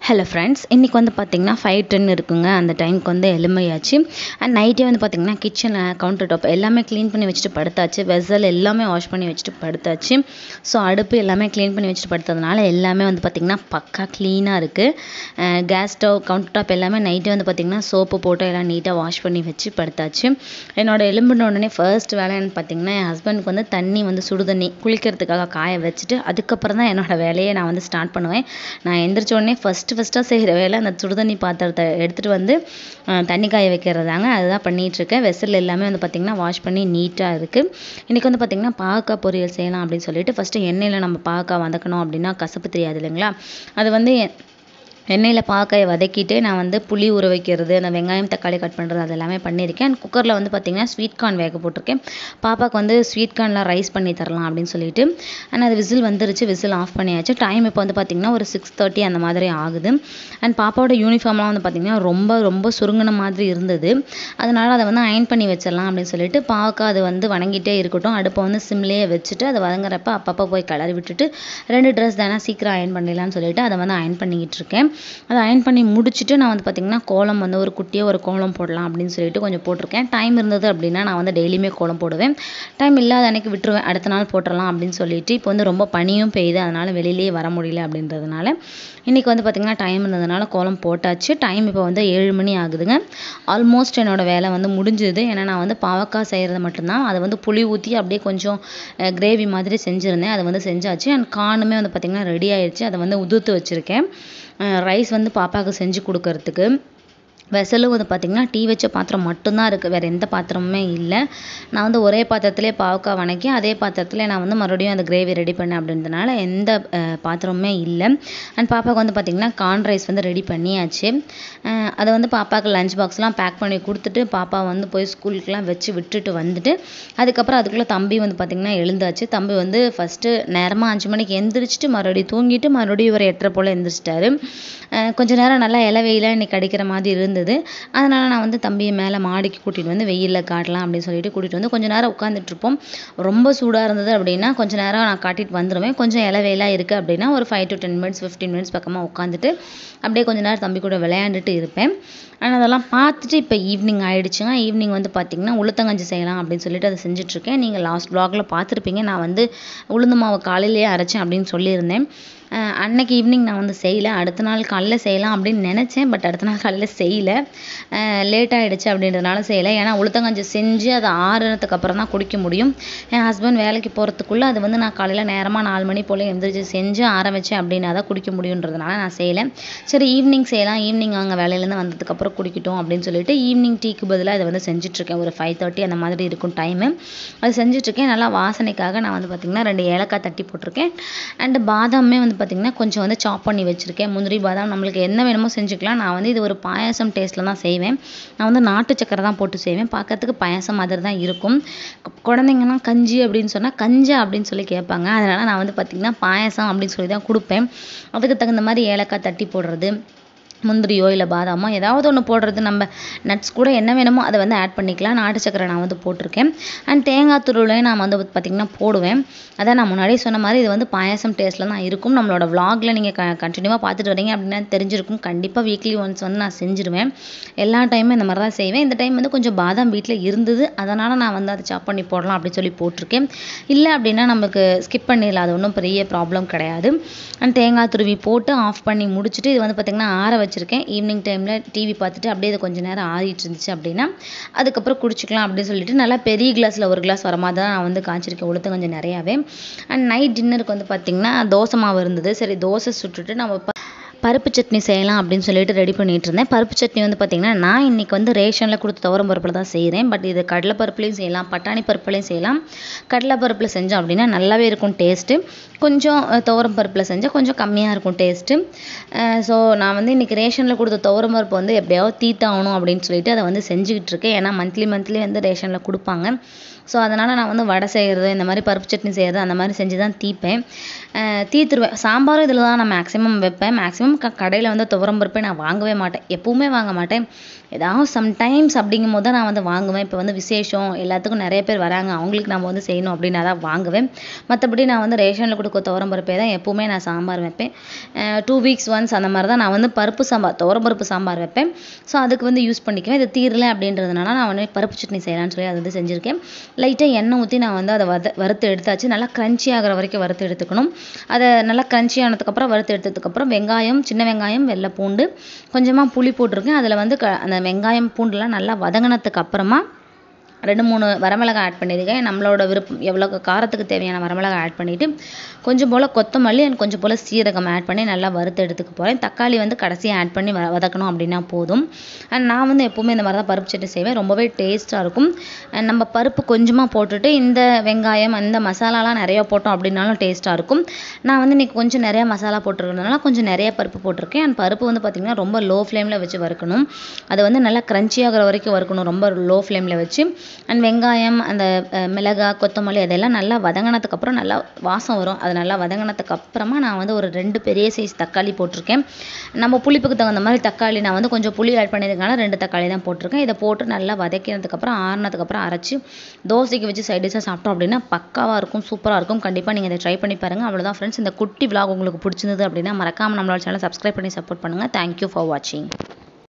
hello friends இன்றைக்கி வந்து பார்த்திங்கன்னா ஃபைவ் டென் இருக்குங்க அந்த டைமுக்கு வந்து எலுமையாச்சு அண்ட் நைட்டே வந்து பார்த்திங்கன்னா கிச்சனில் கவுண்டர் டாப் எல்லாமே க்ளீன் பண்ணி வச்சுட்டு படுத்தாச்சு வெசல் எல்லாமே வாஷ் பண்ணி வச்சுட்டு படுத்தாச்சு ஸோ அடுப்பு எல்லாமே க்ளீன் பண்ணி வச்சுட்டு படுத்ததுனால எல்லாமே வந்து பார்த்திங்கன்னா பக்கா க்ளீனாக இருக்குது கேஸ் ஸ்டவ் கவுண்டர் டாப் எல்லாமே நைட்டே வந்து பார்த்திங்கன்னா சோப்பு போட்டு எல்லாம் நீட்டாக வாஷ் பண்ணி வச்சு படுத்தாச்சு என்னோட எலும்புன உடனே ஃபர்ஸ்ட் வேலை என்ன பார்த்திங்கன்னா என் ஹஸ்பண்டுக்கு வந்து தண்ணி வந்து சுடு தண்ணி குளிக்கிறதுக்காக காய வச்சுட்டு அதுக்கப்புறம் தான் என்னோட வேலையை நான் வந்து ஸ்டார்ட் பண்ணுவேன் நான் எந்திரிச்ச உடனே ஃபஸ்ட்டு ஃபஸ்ட்டாக செய்கிற வேலை அந்த சுடுதண்ணி பாத்திரத்தை எடுத்துகிட்டு வந்து அஹ், தண்ணி காய வைக்கிறது தாங்க அதுதான் பண்ணிகிட்ருக்கேன் வெசல் எல்லாமே வந்து பார்த்திங்கன்னா வாஷ் பண்ணி நீட்டாக இருக்குது இன்றைக்கி வந்து பார்த்திங்கன்னா பாவக்காய் பொரியல் செய்யலாம் அப்படின்னு சொல்லிட்டு ஃபஸ்ட்டு எண்ணெயில் நம்ம பாவக்காய் வதக்கணும் அப்படின்னா கசப்பு தெரியாது இல்லைங்களா அது வந்து எ- எண்ணெயில் பாவக்காயை வதக்கிட்டு நான் வந்து புளி ஊற வைக்கிறது அந்த வெங்காயம் தக்காளி கட் பண்ணுறது அது எல்லாமே பண்ணியிருக்கேன் அண்ட் குக்கரில் வந்து பார்த்திங்கன்னா ஸ்வீட் கார்ன் வேக போட்டிருக்கேன் பாப்பாவுக்கு வந்து ஸ்வீட் கார்னில் ரைஸ் பண்ணி தரலாம் அப்படின்னு சொல்லிட்டு அண்ட் அது விசில் வந்துருச்சு விசில் ஆஃப் பண்ணியாச்சு டைம் இப்போ வந்து பார்த்திங்கன்னா ஒரு சிக்ஸ் தேர்ட்டி அந்த மாதிரி ஆகுது அண்ட் பாப்பாவோட யூனிஃபார்ம்லாம் வந்து பார்த்திங்கன்னா ரொம்ப ரொம்ப சுருங்கின மாதிரி இருந்தது அதனால் அதை வந்து அயன் பண்ணி வச்சிடலாம் அப்படின்னு சொல்லிட்டு பாவக்காய் அது வந்து வணங்கிட்டே இருக்கட்டும் அடுப்பை வந்து சிம்லேயே வச்சுட்டு அது வதங்குறப்ப அப்பப்போ போய் கிளறி விட்டுட்டு ரெண்டு ட்ரெஸ் தானே சீக்கிரம் அயன் பண்ணிடலாம்னு சொல்லிட்டு அதை வந்து அயன் பண்ணிக்கிட்டு இருக்கேன் அதை அயன் பண்ணி முடிச்சுட்டு நான் வந்து பார்த்திங்கன்னா கோலம் வந்து ஒரு குட்டியாக ஒரு கோலம் போடலாம் அப்படின்னு சொல்லிட்டு கொஞ்சம் போட்டிருக்கேன் டைம் இருந்தது அப்படின்னா நான் வந்து டெய்லியுமே கோலம் போடுவேன் டைம் இல்லாத அன்னைக்கு விட்டுருவேன் அடுத்த நாள் போட்டுடலாம் அப்படின்னு சொல்லிட்டு இப்போ வந்து ரொம்ப பனியும் பெய்யுது அதனால் வெளியிலேயே வர முடியல அப்படின்றதுனால இன்றைக்கி வந்து பார்த்திங்கன்னா டைம் இருந்ததுனால கோலம் போட்டாச்சு டைம் இப்போ வந்து ஏழு மணி ஆகுதுங்க ஆல்மோஸ்ட் என்னோட வேலை வந்து முடிஞ்சுது ஏன்னா நான் வந்து பாவக்காய் செய்கிறது மட்டும்தான் அதை வந்து புளி ஊற்றி அப்படியே கொஞ்சம் கிரேவி மாதிரி செஞ்சுருந்தேன் அதை வந்து செஞ்சாச்சு அண்ட் காணுமே வந்து பார்த்திங்கன்னா ரெடி ஆயிடுச்சு அதை வந்து உதுத்து வச்சுருக்கேன் ரைஸ் வந்து பாப்பாவுக்கு செஞ்சு கொடுக்கறதுக்கு வெசலும் வந்து பார்த்திங்கன்னா டீ வச்ச பாத்திரம் மட்டும்தான் இருக்குது வேறு எந்த பாத்திரமுமே இல்லை நான் வந்து ஒரே பாத்திரத்திலே பாவக்காய் வணக்கி அதே பாத்திரத்தில் நான் வந்து மறுபடியும் அந்த கிரேவி ரெடி பண்ணேன் அப்படின்றதுனால எந்த அஹ், பாத்திரமுமே இல்லை அண்ட் பாப்பாவுக்கு வந்து பார்த்திங்கன்னா கார்ன் ரைஸ் வந்து ரெடி பண்ணியாச்சு அஹ், அதை வந்து பாப்பாவுக்கு லஞ்ச் பாக்ஸ்லாம் பேக் பண்ணி கொடுத்துட்டு பாப்பா வந்து போய் ஸ்கூலுக்குலாம் வச்சு விட்டுட்டு வந்துட்டு அதுக்கப்புறம் அதுக்குள்ளே தம்பி வந்து பார்த்திங்கன்னா எழுந்தாச்சு தம்பி வந்து ஃபஸ்ட்டு நேரமாக அஞ்சு மணிக்கு எந்திரிச்சிட்டு மறுபடியும் தூங்கிட்டு மறுபடியும் ஒரு எட்டரை போல் எந்திரிச்சிட்டாரு அஹ் கொஞ்ச நேரம் நல்லா இலை வெயிலாக இன்னைக்கு அடிக்கிற மாதிரி இருந்தது அதனால் நான் வந்து தம்பியை மேலே மாடிக்கு கூட்டிகிட்டு வந்து வெயிலில் காட்டலாம் அப்படின்னு சொல்லிட்டு கூட்டிகிட்டு வந்து கொஞ்ச நேரம் உட்காந்துட்டு இருப்போம் ரொம்ப சூடாக இருந்தது அப்படின்னா கொஞ்ச நேரம் நான் காட்டிட்டு வந்துடுவேன் கொஞ்சம் இலை வெயிலாக இருக்குது அப்படின்னா ஒரு five to ten minutes fifteen minutes பக்கமாக உட்காந்துட்டு அப்படியே கொஞ்ச நேரம் தம்பி கூட விளையாண்டுட்டு இருப்பேன் ஆனால் அதெல்லாம் பார்த்துட்டு இப்போ ஈவினிங் ஆயிடுச்சுங்க ஈவினிங் வந்து பார்த்திங்கன்னா உளுத்தங்கஞ்சி செய்யலாம் அப்படின்னு சொல்லிட்டு அதை செஞ்சுட்ருக்கேன் நீங்கள் லாஸ்ட் வ்ளாகில் பார்த்துருப்பீங்க நான் வந்து உளுந்து மாவு காலையிலேயே அரைச்சேன் அப்படின்னு சொல்லியிருந்தேன் அஹ் அன்னைக்கு ஈவினிங் நான் வந்து செய்யலை அடுத்த நாள் காலையில் செய்யலாம் அப்படின்னு நினச்சேன் பட் அடுத்த நாள் காலையில் செய்யலை லேட் ஆகிடுச்சு அப்படின்றதுனால செய்யலை ஏன்னா உளுத்தங்கஞ்சி செஞ்சு அதை ஆறுனதுக்கு அப்புறம் தான் குடிக்க முடியும் என் ஹஸ்பண்ட் வேலைக்கு போகிறதுக்குள்ளே அது வந்து நான் காலையில் நேரமாக நாலு மணி போல் எந்திரிச்சு செஞ்சு ஆற வச்சேன் அப்படின்னா தான் குடிக்க முடியுன்றதுனால நான் செய்யலை சரி ஈவினிங் செய்யலாம் ஈவினிங் அவங்க வேலையிலேருந்து வந்ததுக்கப்புறம் குடிக்கட்டும் அப்படின்னு சொல்லிட்டு ஈவினிங் டீக்கு பதிலாக இதை வந்து செஞ்சுட்ருக்கேன் ஒரு ஃபைவ் தேர்ட்டி அந்த மாதிரி இருக்கும் டைமு அது செஞ்சுட்ருக்கேன் நல்லா வாசனைக்காக நான் வந்து பார்த்திங்கன்னா ரெண்டு ஏலக்காய் தட்டி போட்டிருக்கேன் அண்டு பாதாமே வந்து பார்த்திங்கன்னா கொஞ்சம் வந்து சாப் பண்ணி வச்சுருக்கேன் முந்திரி பாதாம் நம்மளுக்கு என்ன வேணுமோ செஞ்சுக்கலாம் நான் வந்து இது ஒரு பாயாசம் டேஸ்ட்டில் தான் செய்வேன் நான் வந்து நாட்டு சக்கரை தான் போட்டு செய்வேன் பார்க்கறதுக்கு பாயாசம் மாதிரி தான் இருக்கும் கு- குழந்தைங்கலாம் கஞ்சி அப்படின்னு சொன்னால் கஞ்சா அப்படின்னு சொல்லி கேட்பாங்க அதனால் நான் வந்து பார்த்திங்கன்னா பாயாசம் அப்படின்னு சொல்லி தான் கொடுப்பேன் அதுக்கு தகுந்த மாதிரி ஏலக்காய் தட்டி போடுறது முந்திரியோ இல்லை பாதாமோ ஏதாவது ஒன்று போடுறது நம்ம நட்ஸ் கூட என்ன வேணுமோ அதை வந்து ஆட் பண்ணிக்கலாம் நாட்டு சக்கரை நான் வந்து போட்டிருக்கேன் அண்ட் தேங்காய் துருளையும் நான் வந்து பார்த்திங்கன்னா போடுவேன் அதான் நான் முன்னாடியே சொன்ன மாதிரி இது வந்து பாயாசம் டேஸ்ட்டில் தான் இருக்கும் நம்மளோட vlogல நீங்கள் க கண்டினியூவாக பார்த்துட்டு வரீங்க அப்படின்னா தெரிஞ்சிருக்கும் கண்டிப்பாக வீக்லி ஒன்ஸ் வந்து நான் செஞ்சுருவேன் எல்லா டைமும் இந்த மாதிரி தான் செய்வேன் இந்த டைம் வந்து கொஞ்சம் பாதாம் வீட்டில் இருந்தது அதனால் நான் வந்து அதை சாப் பண்ணி போடலாம் அப்படின்னு சொல்லி போட்டிருக்கேன் இல்லை அப்படின்னா நமக்கு ஸ்கிப் பண்ணிடலாம் அது ஒன்றும் பெரிய ப்ராப்ளம் கிடையாது அண்ட் தேங்காய் துருவி போட்டு ஆஃப் பண்ணி முடிச்சுட்டு இது வந்து பார்த்திங்கன்னா ஆற வச்சுருக்கேன் ஈவினிங் டைமில் டிவி பார்த்துட்டு அப்படியே இது கொஞ்ச நேரம் ஆறிட்டு இருந்துச்சு அப்படின்னா அதுக்கப்புறம் குடிச்சிக்கலாம் அப்படின்னு சொல்லிட்டு நல்லா பெரிய கிளாஸில் ஒரு கிளாஸ் வர மாதிரி தான் நான் வந்து காய்ச்சிருக்கேன் உளுத்தம் கொஞ்சம் நிறையாவே அண்ட் நைட் டின்னருக்கு வந்து பார்த்திங்கன்னா தோசை மாவு இருந்தது சரி தோசை சுட்டுட்டு நம்ம ப- பருப்பு சட்னி செய்யலாம் அப்படின்னு சொல்லிட்டு ரெடி பண்ணிட்டு இருந்தேன் பருப்பு சட்னி வந்து பார்த்திங்கன்னா நான் இன்னைக்கு வந்து ரேஷனில் கொடுத்த துவரம் பருப்பில் தான் செய்கிறேன் பட் இது கடலை பருப்புலையும் செய்யலாம் பட்டாணி பருப்புலையும் செய்யலாம் கடலை பருப்பில் செஞ்சோம் அப்படின்னா நல்லாவே இருக்கும் டேஸ்ட்டு கொஞ்சம் அஹ், துவரம் பருப்பில் செஞ்சால் கொஞ்சம் கம்மியாக இருக்கும் டேஸ்ட்டு ஸோ நான் வந்து இன்னைக்கு ரேஷனில் கொடுத்த துவரம் பருப்பு வந்து எப்படியாவது தீத்தாகணும் அப்படின்னு சொல்லிட்டு அதை வந்து செஞ்சுக்கிட்டு இருக்கேன் ஏன்னா மந்த்லி மந்த்லி வந்து ரேஷனில் கொடுப்பாங்க ஸோ அதனால் நான் வந்து வடை செய்கிறது இந்த மாதிரி பருப்பு சட்னி செய்கிறது அந்த மாதிரி செஞ்சு தான் தீர்ப்பேன் தீர்த்துருவேன் சாம்பாரும் இதில் தான் நான் மேக்ஸிமம் வைப்பேன் மேக்ஸிமம் க கடையில் வந்து துவரம் பருப்பே நான் வாங்கவே மாட்டேன் எப்பவுமே வாங்க மாட்டேன் ஏதாவது சம்டைம்ஸ் அப்படிங்கும் போது தான் நான் வந்து வாங்குவேன் இப்போ வந்து விசேஷம் எல்லாத்துக்கும் நிறைய பேர் வராங்க அவங்களுக்கு நம்ம வந்து செய்யணும் அப்படின்னா தான் வாங்குவேன் மற்றபடி நான் வந்து ரேஷனில் கொடுக்க துவரம் பருப்பே தான் எப்பவுமே நான் சாம்பார் வைப்பேன் டூ வீக்ஸ் ஒன்ஸ் அந்த மாதிரி தான் நான் வந்து பருப்பு சாம்பார் துவரம் பருப்பு சாம்பார் வைப்பேன் ஸோ அதுக்கு வந்து யூஸ் பண்ணிக்குவேன் இது தீரலை அப்படின்றதுனால நான் வந்து பருப்பு சட்னி செய்யலாம்னு சொல்லி அதை வந்து செஞ்சுருக்கேன் லைட்டாக எண்ணெய் ஊற்றி நான் வந்து அதை வத வறுத்து எடுத்தாச்சு நல்லா க்ரன்ச்சி ஆகிற வரைக்கும் வறுத்து எடுத்துக்கணும் அதை நல்லா க்ரன்ச்சி ஆனதுக்கப்புறம் வறுத்து எடுத்ததுக்கப்புறம் வெங்காயம் சின்ன வெங்காயம் வெள்ளை பூண்டு கொஞ்சமாக புளி போட்டிருக்கேன் அதில் வந்து க அந்த வெங்காயம் பூண்டுலாம் நல்லா வதங்கினதுக்கு அப்புறமா ரெண்டு மூணு வரமிளகாய் ஆட் பண்ணியிருக்கேன் நம்மளோட விருப்பம் எவ்வளோ காரத்துக்கு தேவையான வரமிளகாய் ஆட் பண்ணிவிட்டு கொஞ்சம் போல் கொத்தமல்லி அண்ட் கொஞ்சம் போல் சீரகம் ஆட் பண்ணி நல்லா வறுத்து எடுத்துக்க போகிறேன் தக்காளி வந்து கடைசியாக ஆட் பண்ணி வ வதக்கணும் அப்படின்னா போதும் அண்ட் நான் வந்து எப்போவுமே இந்த மாதிரி தான் பருப்பு சட்னி செய்வேன் ரொம்பவே டேஸ்ட்டாக இருக்கும் அண்ட் நம்ம பருப்பு கொஞ்சமாக போட்டுட்டு இந்த வெங்காயம் அந்த மசாலாலாம் நிறையா போட்டோம் அப்படின்னாலும் டேஸ்ட்டாக இருக்கும் நான் வந்து இன்றைக்கி கொஞ்சம் நிறையா மசாலா போட்டிருக்கிறதுனால கொஞ்சம் நிறைய பருப்பு போட்டிருக்கேன் அண்ட் பருப்பு வந்து பார்த்திங்கன்னா ரொம்ப லோ ஃப்ளேமில் வச்சு வறுக்கணும் அது வந்து நல்லா க்ரன்ச்சி ஆகிற வரைக்கும் வறுக்கணும் ரொம்ப லோ ஃப்ளேமில் வச்சு அண்ட் வெங்காயம் அந்த மிளகாய் கொத்தமல்லி அதெல்லாம் நல்லா வதங்கினதுக்கப்புறம் நல்லா வாசம் வரும் அது நல்லா வதங்கினதுக்கு அப்புறமா நான் வந்து ஒரு ரெண்டு பெரிய சைஸ் தக்காளி போட்டிருக்கேன் நம்ம புளிப்புக்கு தகுந்த மாதிரி தக்காளி நான் வந்து கொஞ்சம் புளி ஆட் பண்ணியிருக்கனால ரெண்டு தக்காளி தான் போட்டிருக்கேன் இதை போட்டு நல்லா வதக்கினதுக்கப்புறம் ஆறுனதுக்கப்புறம் அரைச்சி தோசைக்கு வச்சு சைடிஷாக சாப்பிட்டோம் அப்படின்னா பக்காவாக இருக்கும் சூப்பராக இருக்கும் கண்டிப்பாக நீங்கள் இதை ட்ரை பண்ணி பாருங்கள் அவ்வளோதான் ஃப்ரெண்ட்ஸ் இந்த குட்டி விலாக் உங்களுக்கு பிடிச்சிருந்தது அப்படின்னா மறக்காமல் நம்மளோட சேனல் சப்ஸ்கிரைப் பண்ணி சப்போர்ட் பண்ணுங்கள் தேங்க்யூ ஃபார் வாட்சிங்